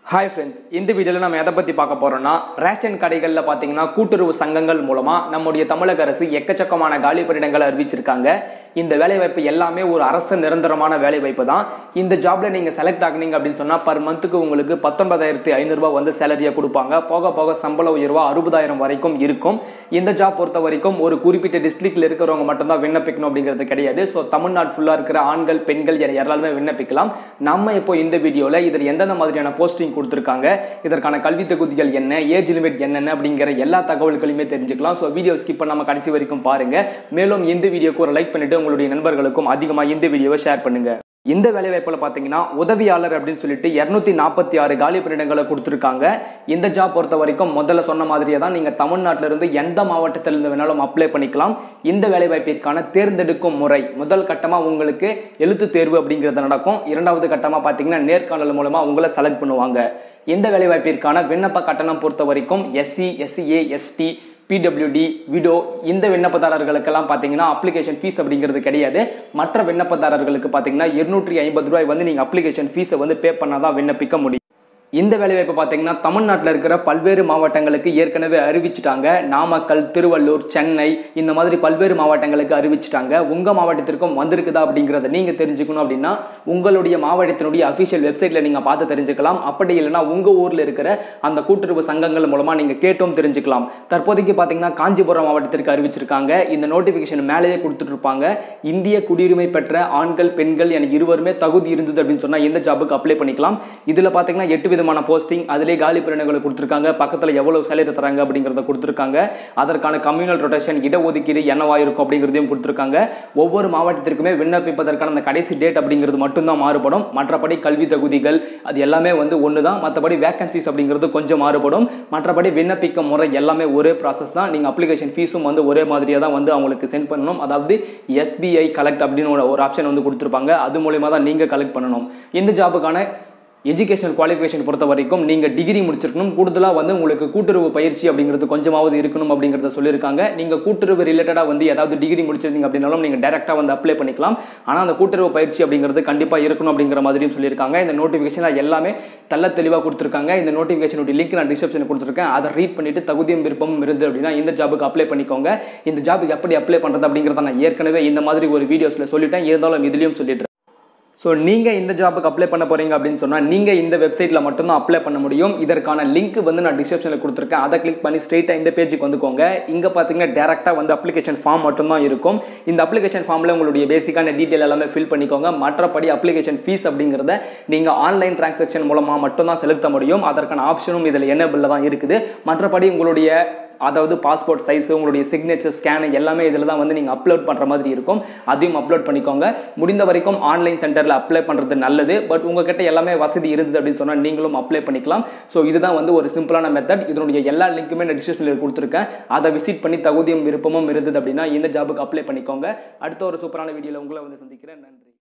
hi friends இந்த வீடியோவில் நம்ம எதை பற்றி பார்க்க போகிறோம்னா ரேஷன் கடைகளில் பார்த்தீங்கன்னா கூட்டுறவு சங்கங்கள் மூலமாக நம்முடைய தமிழக அரசு எக்கச்சக்கமான காலி பணியிடங்களை அறிவிச்சிருக்காங்க இந்த வேலைவாய்ப்பு எல்லாமே ஒரு அரசு நிரந்தரமான வேலைவாய்ப்பு தான் இந்த ஜாப்ல நீங்கள் செலக்ட் ஆகுனீங்க அப்படின்னு சொன்னால் பர் மந்த்துக்கு உங்களுக்கு பத்தொன்பதாயிரத்தி ஐநூறுரூவா வந்து சேலரியாக கொடுப்பாங்க போக போக சம்பள உயர்வா அறுபதாயிரம் வரைக்கும் இருக்கும் இந்த ஜாப் பொறுத்த வரைக்கும் ஒரு குறிப்பிட்ட டிஸ்ட்ரிக்ட்ல இருக்கிறவங்க மட்டும்தான் விண்ணப்பிக்கணும் அப்படிங்கிறது கிடையாது ஸோ தமிழ்நாடு ஃபுல்லாக இருக்கிற ஆண்கள் பெண்கள் என எல்லாருமே விண்ணப்பிக்கலாம் நம்ம இப்போ இந்த வீடியோவில் இதில் எந்தெந்த மாதிரியான போஸ்டிங் கொடுத்துருக்காங்க இதற்கான கல்வி தகுதிகள் என்ன ஏஜ் லிமிட் என்னென்ன அப்படிங்கிற எல்லா தகவல்களையுமே தெரிஞ்சுக்கலாம் ஸோ வீடியோ ஸ்கிப் பண்ணாம கடைசி வரைக்கும் பாருங்க மேலும் இந்த வீடியோக்கு ஒரு லைக் பண்ணிட்டு உங்களுடைய நண்பர்களுக்கும் அதிகமாக இந்த வீடியோவை ஷேர் பண்ணுங்க இந்த வேலைவாய்ப்பில் பார்த்தீங்கன்னா உதவியாளர் அப்படின்னு சொல்லிட்டு இரநூத்தி நாற்பத்தி ஆறு காலி பணியிடங்களை கொடுத்துருக்காங்க இந்த ஜாப் பொறுத்த வரைக்கும் முதல்ல சொன்ன மாதிரியே தான் நீங்கள் தமிழ்நாட்டில இருந்து எந்த மாவட்டத்தில் இருந்து வேணாலும் அப்ளை பண்ணிக்கலாம் இந்த வேலைவாய்ப்பிற்கான தேர்ந்தெடுக்கும் முறை முதல் கட்டமாக உங்களுக்கு எழுத்து தேர்வு அப்படிங்கிறது நடக்கும் இரண்டாவது கட்டமாக பார்த்தீங்கன்னா நேர்காணல் மூலமாக உங்களை செலக்ட் பண்ணுவாங்க இந்த வேலைவாய்ப்பிற்கான விண்ணப்ப கட்டணம் பொறுத்த வரைக்கும் SC SCA ST PWD widow இந்த விண்ணப்பதாரர்களுக்கெல்லாம் பார்த்தீங்கன்னா அப்ளிகேஷன் ஃபீஸ் அப்படிங்கிறது கிடையாது மற்ற விண்ணப்பதாரர்களுக்கு பார்த்தீங்கன்னா இருநூற்றி ஐம்பது ரூபாய் வந்து நீங்கள் அப்ளிகேஷன் ஃபீஸை வந்து பே பண்ணாதான் விண்ணப்பிக்க முடியும் இந்த வேலைவாய்ப்பு பார்த்தீங்கன்னா தமிழ்நாட்டில் இருக்கிற பல்வேறு மாவட்டங்களுக்கு ஏற்கனவே அறிவிச்சிட்டாங்க நாமக்கல் திருவள்ளூர் சென்னை இந்த மாதிரி பல்வேறு மாவட்டங்களுக்கு அறிவிச்சிட்டாங்க உங்கள் மாவட்டத்திற்கும் வந்திருக்குதா அப்படிங்கிறத நீங்கள் தெரிஞ்சுக்கணும் அப்படின்னா உங்களுடைய மாவட்டத்தினுடைய அஃபிஷியல் வெப்சைட்டில் நீங்கள் பார்த்து தெரிஞ்சுக்கலாம் அப்படி இல்லைன்னா உங்கள் ஊரில் இருக்கிற அந்த கூட்டுறவு சங்கங்கள் மூலமாக நீங்கள் கேட்டும் தெரிஞ்சுக்கலாம் தற்போதைக்கு பார்த்தீங்கன்னா காஞ்சிபுரம் மாவட்டத்திற்கு அறிவிச்சிருக்காங்க இந்த நோட்டிஃபிகேஷன் மேலேயே கொடுத்துட்டு இருப்பாங்க இந்திய குடியுரிமை பெற்ற ஆண்கள் பெண்கள் என இருவருமே தகுதி இருந்தது அப்படின்னு சொன்னால் இந்த ஜாபுக்கு அப்ளை பண்ணிக்கலாம் இதில் பார்த்தீங்கன்னா எட்டு விதமான போஸ்டிங் அதிலே காலி பிரிவினைகளை கொடுத்துருக்காங்க பக்கத்தில் எவ்வளவு சேலரி தராங்க அப்படிங்கிறத கொடுத்துருக்காங்க அதற்கான கம்யூனல் ரொட்டேஷன் இடஒதுக்கீடு என்னவா இருக்கும் அப்படிங்கிறதையும் கொடுத்துருக்காங்க ஒவ்வொரு மாவட்டத்திற்குமே விண்ணப்பிப்பதற்கான அந்த கடைசி டேட் அப்படிங்கிறது மட்டும்தான் மாறுபடும் மற்றபடி கல்வி தகுதிகள் அது எல்லாமே வந்து ஒன்று தான் மற்றபடி வேகன்சிஸ் அப்படிங்கிறது கொஞ்சம் மாறுபடும் மற்றபடி விண்ணப்பிக்க முறை எல்லாமே ஒரே ப்ராசஸ் தான் நீங்கள் அப்ளிகேஷன் ஃபீஸும் வந்து ஒரே மாதிரியாக தான் வந்து அவங்களுக்கு சென்ட் பண்ணணும் அதாவது எஸ்பிஐ கலெக்ட் அப்படின்னு ஒரு- ஒரு ஆப்ஷன் வந்து கொடுத்துருப்பாங்க அது மூலயமா தான் நீங்கள் கலெக்ட் பண்ணணும் இந்த ஜாபுக்கான எஜுகேஷனல் குவாலிஃபிகேஷன் பொறுத்த வரைக்கும் நீங்கள் டிகிரி முடிச்சிருக்கணும் கூடுதலாக வந்து உங்களுக்கு கூட்டுறவு பயிற்சி அப்படிங்கிறது கொஞ்சமாவது இருக்கணும் அப்படிங்கிறத சொல்லியிருக்காங்க நீங்கள் கூட்டுறவு ரிலேட்டடாக வந்து ஏதாவது டிகிரி முடிச்சிருந்தீங்க அப்படின்னாலும் நீங்கள் டேரெக்டாக வந்து அப்ளை பண்ணிக்கலாம் ஆனால் அந்த கூட்டுறவு பயிற்சி அப்படிங்கிறது கண்டிப்பாக இருக்கணும் அப்படிங்கிற மாதிரியும் சொல்லியிருக்காங்க இந்த நோட்டிஃபிகேஷன் எல்லாமே தெள்ள தெளிவாக கொடுத்துருக்காங்க இந்த நோட்டிஃபிகேஷனுடைய லிங்க் நான் டிஸ்கிரிப்ஷனில் கொடுத்துருக்கேன் அதை ரீட் பண்ணிட்டு தகுதியும் விருப்பமும் இருந்து அப்படின்னா இந்த ஜாபுக்கு அப்ளை பண்ணிக்கோங்க இந்த ஜாபுக்கு எப்படி அப்ளை பண்ணுறது அப்படிங்கிறத நான் ஏற்கனவே இந்த மாதிரி ஒரு வீடியோஸில் சொல்லிட்டேன் இருந்தாலும் இதுலேயும் சொல்லிட்டு ஸோ நீங்கள் இந்த ஜாபுக்கு அப்ளை பண்ண போகிறீங்க அப்படின்னு சொன்னால் நீங்கள் இந்த வெப்சைட்டில் மட்டும்தான் அப்ளை பண்ண முடியும் இதற்கான லிங்க் வந்து நான் டிஸ்கிரிப்ஷனில் கொடுத்துருக்கேன் அதை கிளிக் பண்ணி ஸ்ட்ரெயிட்டாக இந்த பேஜுக்கு வந்துக்கோங்க இங்கே பார்த்தீங்கன்னா டேரெக்டாக வந்து அப்ளிகேஷன் ஃபார்ம் மட்டும்தான் இருக்கும் இந்த அப்ளிகேஷன் ஃபார்மில் உங்களுடைய பேசிக்கான டீட்டெயில் எல்லாமே ஃபில் பண்ணிக்கோங்க மற்றபடி அப்ளிகேஷன் ஃபீஸ் அப்படிங்கிறத நீங்கள் ஆன்லைன் டிரான்சாக்ஷன் மூலமாக மட்டும்தான் செலுத்த முடியும் அதற்கான ஆப்ஷனும் இதில் எனபிளில் தான் இருக்குது மற்றபடி உங்களுடைய அதாவது பாஸ்போர்ட் சைஸ் உங்களுடைய சிக்னேச்சர் ஸ்கேன் எல்லாமே இதில் தான் வந்து நீங்கள் அப்லோட் பண்ணுற மாதிரி இருக்கும் அதையும் அப்லோட் பண்ணிக்கோங்க முடிந்த வரைக்கும் ஆன்லைன் சென்டரில் அப்ளை பண்ணுறது நல்லது பட் உங்ககிட்ட எல்லாமே வசதி இருந்தது அப்படின்னு சொன்னால் நீங்களும் அப்ளை பண்ணிக்கலாம் ஸோ இதுதான் வந்து ஒரு சிம்பிளான மெத்தட் இதனுடைய எல்லா லிங்க்குமே நான் டிஸ்கிரிப்ஷனில் கொடுத்துருக்கேன் அதை விசிட் பண்ணி தகுதியும் விருப்பமும் இருந்தது அப்படின்னா இந்த ஜாபுக்கு அப்ளை பண்ணிக்கோங்க அடுத்த ஒரு சூப்பரான வீடியோவில் உங்களை வந்து சந்திக்கிறேன் நன்றி